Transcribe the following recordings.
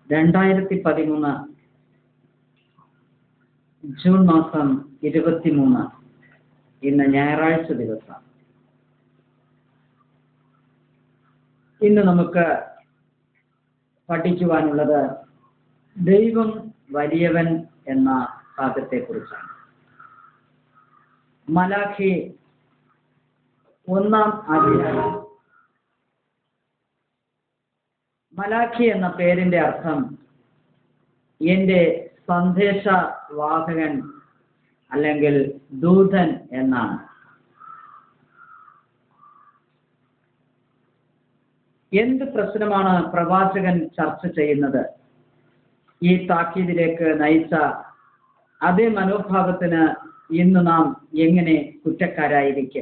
രണ്ടായിരത്തി പതിമൂന്ന് ജൂൺ മാസം ഇരുപത്തിമൂന്ന് ഇന്ന് ഞായറാഴ്ച ദിവസം ഇന്ന് നമുക്ക് പഠിക്കുവാനുള്ളത് ദൈവം വലിയവൻ എന്ന ഭാഗത്തെക്കുറിച്ചാണ് മലാഖി ഒന്നാം അധ്യായം മലാഖി എന്ന പേരിന്റെ അർത്ഥം എന്റെ സന്ദേശവാഹകൻ അല്ലെങ്കിൽ ദൂതൻ എന്നാണ് എന്ത് പ്രശ്നമാണ് പ്രവാചകൻ ചർച്ച ചെയ്യുന്നത് ഈ താക്കീതിലേക്ക് നയിച്ച അതേ മനോഭാവത്തിന് ഇന്ന് നാം എങ്ങനെ കുറ്റക്കാരായിരിക്കും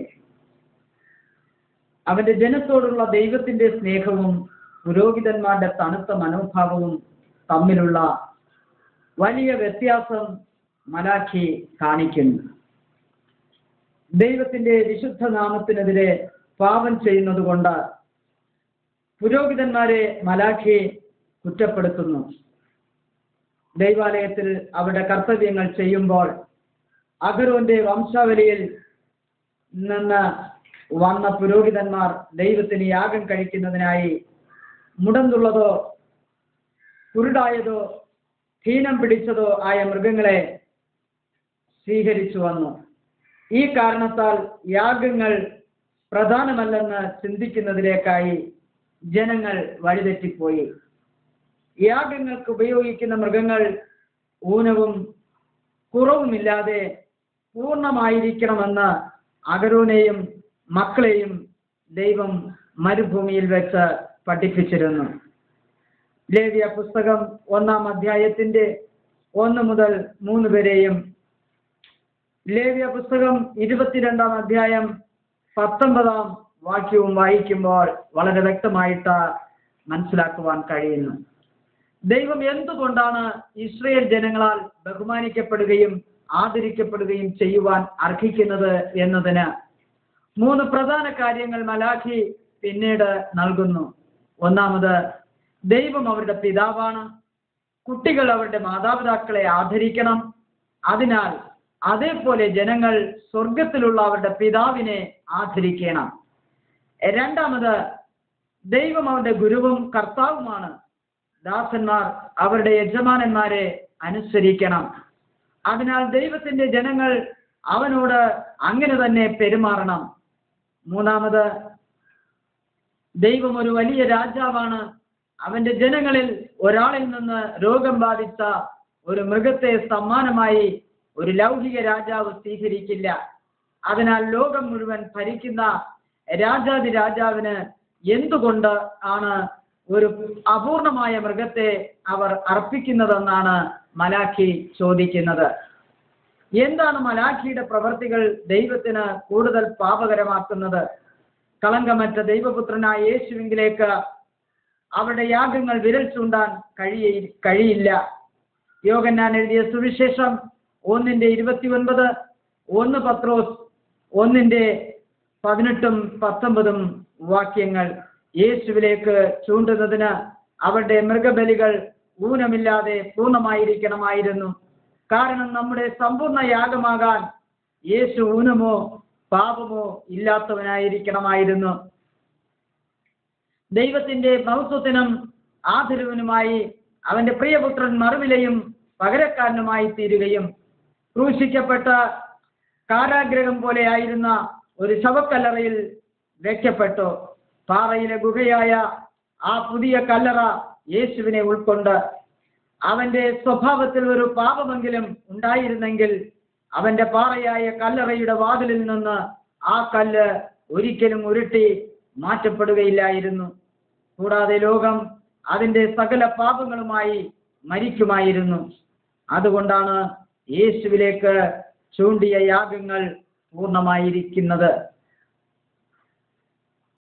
അവന്റെ ജനത്തോടുള്ള ദൈവത്തിന്റെ സ്നേഹവും പുരോഹിതന്മാരുടെ തണുത്ത മനോഭാവവും തമ്മിലുള്ള വലിയ വ്യത്യാസം മലാഖി കാണിക്കുന്നു ദൈവത്തിന്റെ വിശുദ്ധ നാമത്തിനെതിരെ പാപം ചെയ്യുന്നത് കൊണ്ട് പുരോഹിതന്മാരെ മലാഖി കുറ്റപ്പെടുത്തുന്നു ദൈവാലയത്തിൽ അവരുടെ കർത്തവ്യങ്ങൾ ചെയ്യുമ്പോൾ അഗരോന്റെ വംശാവലിയിൽ നിന്ന് വന്ന പുരോഹിതന്മാർ ദൈവത്തിന് യാഗം കഴിക്കുന്നതിനായി മുടന്തുള്ളതോ കുരുടായതോ ഹീനം പിടിച്ചതോ ആയ മൃഗങ്ങളെ സ്വീകരിച്ചു വന്നു ഈ കാരണത്താൽ യാഗങ്ങൾ പ്രധാനമല്ലെന്ന് ചിന്തിക്കുന്നതിലേക്കായി ജനങ്ങൾ വഴിതെറ്റിപ്പോയി യാഗങ്ങൾക്ക് ഉപയോഗിക്കുന്ന മൃഗങ്ങൾ ഊനവും കുറവുമില്ലാതെ പൂർണ്ണമായിരിക്കണമെന്ന് അഗരൂനെയും മക്കളെയും ദൈവം മരുഭൂമിയിൽ വെച്ച് പഠിപ്പിച്ചിരുന്നു ലേവിയ പുസ്തകം ഒന്നാം അധ്യായത്തിന്റെ ഒന്ന് മുതൽ മൂന്ന് വരെയും ലേവിയ പുസ്തകം ഇരുപത്തിരണ്ടാം അധ്യായം പത്തൊമ്പതാം വാക്യവും വായിക്കുമ്പോൾ വളരെ വ്യക്തമായിട്ട് മനസ്സിലാക്കുവാൻ കഴിയുന്നു ദൈവം എന്തുകൊണ്ടാണ് ഇസ്രയേൽ ജനങ്ങളാൽ ബഹുമാനിക്കപ്പെടുകയും ആദരിക്കപ്പെടുകയും ചെയ്യുവാൻ അർഹിക്കുന്നത് എന്നതിന് മൂന്ന് പ്രധാന കാര്യങ്ങൾ മലാഖി പിന്നീട് നൽകുന്നു ഒന്നാമത് ദൈവം അവരുടെ പിതാവാണ് കുട്ടികൾ അവരുടെ മാതാപിതാക്കളെ ആദരിക്കണം അതിനാൽ അതേപോലെ ജനങ്ങൾ സ്വർഗത്തിലുള്ള അവരുടെ പിതാവിനെ ആദരിക്കണം രണ്ടാമത് ദൈവം അവരുടെ ഗുരുവും കർത്താവുമാണ് ദാസന്മാർ അവരുടെ യജമാനന്മാരെ അനുസരിക്കണം അതിനാൽ ദൈവത്തിന്റെ ജനങ്ങൾ അവനോട് അങ്ങനെ തന്നെ പെരുമാറണം മൂന്നാമത് ദൈവം ഒരു വലിയ രാജാവാണ് അവന്റെ ജനങ്ങളിൽ ഒരാളിൽ നിന്ന് രോഗം ബാധിച്ച ഒരു മൃഗത്തെ സമ്മാനമായി ഒരു ലൗകിക രാജാവ് സ്വീകരിക്കില്ല അതിനാൽ ലോകം മുഴുവൻ ഭരിക്കുന്ന രാജാതി രാജാവിന് എന്തുകൊണ്ട് ആണ് ഒരു അപൂർണമായ മൃഗത്തെ അവർ അർപ്പിക്കുന്നതെന്നാണ് മലാഖി ചോദിക്കുന്നത് എന്താണ് മലാഖിയുടെ പ്രവർത്തികൾ ദൈവത്തിന് കൂടുതൽ പാപകരമാക്കുന്നത് കളങ്കമറ്റ ദൈവപുത്രനായ യേശുവിങ്കിലേക്ക് അവരുടെ യാഗങ്ങൾ വിരൽ ചൂണ്ടാൻ കഴിയ കഴിയില്ല യോഗന്നാൻ എഴുതിയ സുവിശേഷം ഒന്നിന്റെ ഇരുപത്തി ഒൻപത് ഒന്ന് പത്രോസ് ഒന്നിന്റെ പതിനെട്ടും പത്തൊമ്പതും വാക്യങ്ങൾ യേശുവിലേക്ക് ചൂണ്ടുന്നതിന് അവരുടെ മൃഗബലികൾ ഊനമില്ലാതെ പൂർണ്ണമായിരിക്കണമായിരുന്നു കാരണം നമ്മുടെ സമ്പൂർണ്ണ യാഗമാകാൻ യേശു ഊനമോ പാപമോ ഇല്ലാത്തവനായിരിക്കണമായിരുന്നു ദൈവത്തിന്റെ മഹത്വത്തിനും ആദരവിനുമായി അവന്റെ പ്രിയപുത്രൻ മറുവിലയും പകരക്കാരനുമായി തീരുകയും ക്രൂശിക്കപ്പെട്ട കാരാഗ്രഹം പോലെയായിരുന്ന ഒരു ശവക്കല്ലറയിൽ വെക്കപ്പെട്ടു പാറയിലെ ഗുഹയായ ആ പുതിയ കല്ലറ യേശുവിനെ ഉൾക്കൊണ്ട് അവന്റെ സ്വഭാവത്തിൽ ഒരു പാപമെങ്കിലും ഉണ്ടായിരുന്നെങ്കിൽ അവന്റെ പാറയായ കല്ലറയുടെ വാതിലിൽ നിന്ന് ആ കല്ല് ഒരിക്കലും ഉരുട്ടി മാറ്റപ്പെടുകയില്ലായിരുന്നു കൂടാതെ ലോകം അതിന്റെ സകല പാപങ്ങളുമായി മരിക്കുമായിരുന്നു അതുകൊണ്ടാണ് യേശുവിലേക്ക് ചൂണ്ടിയ യാഗങ്ങൾ പൂർണ്ണമായിരിക്കുന്നത്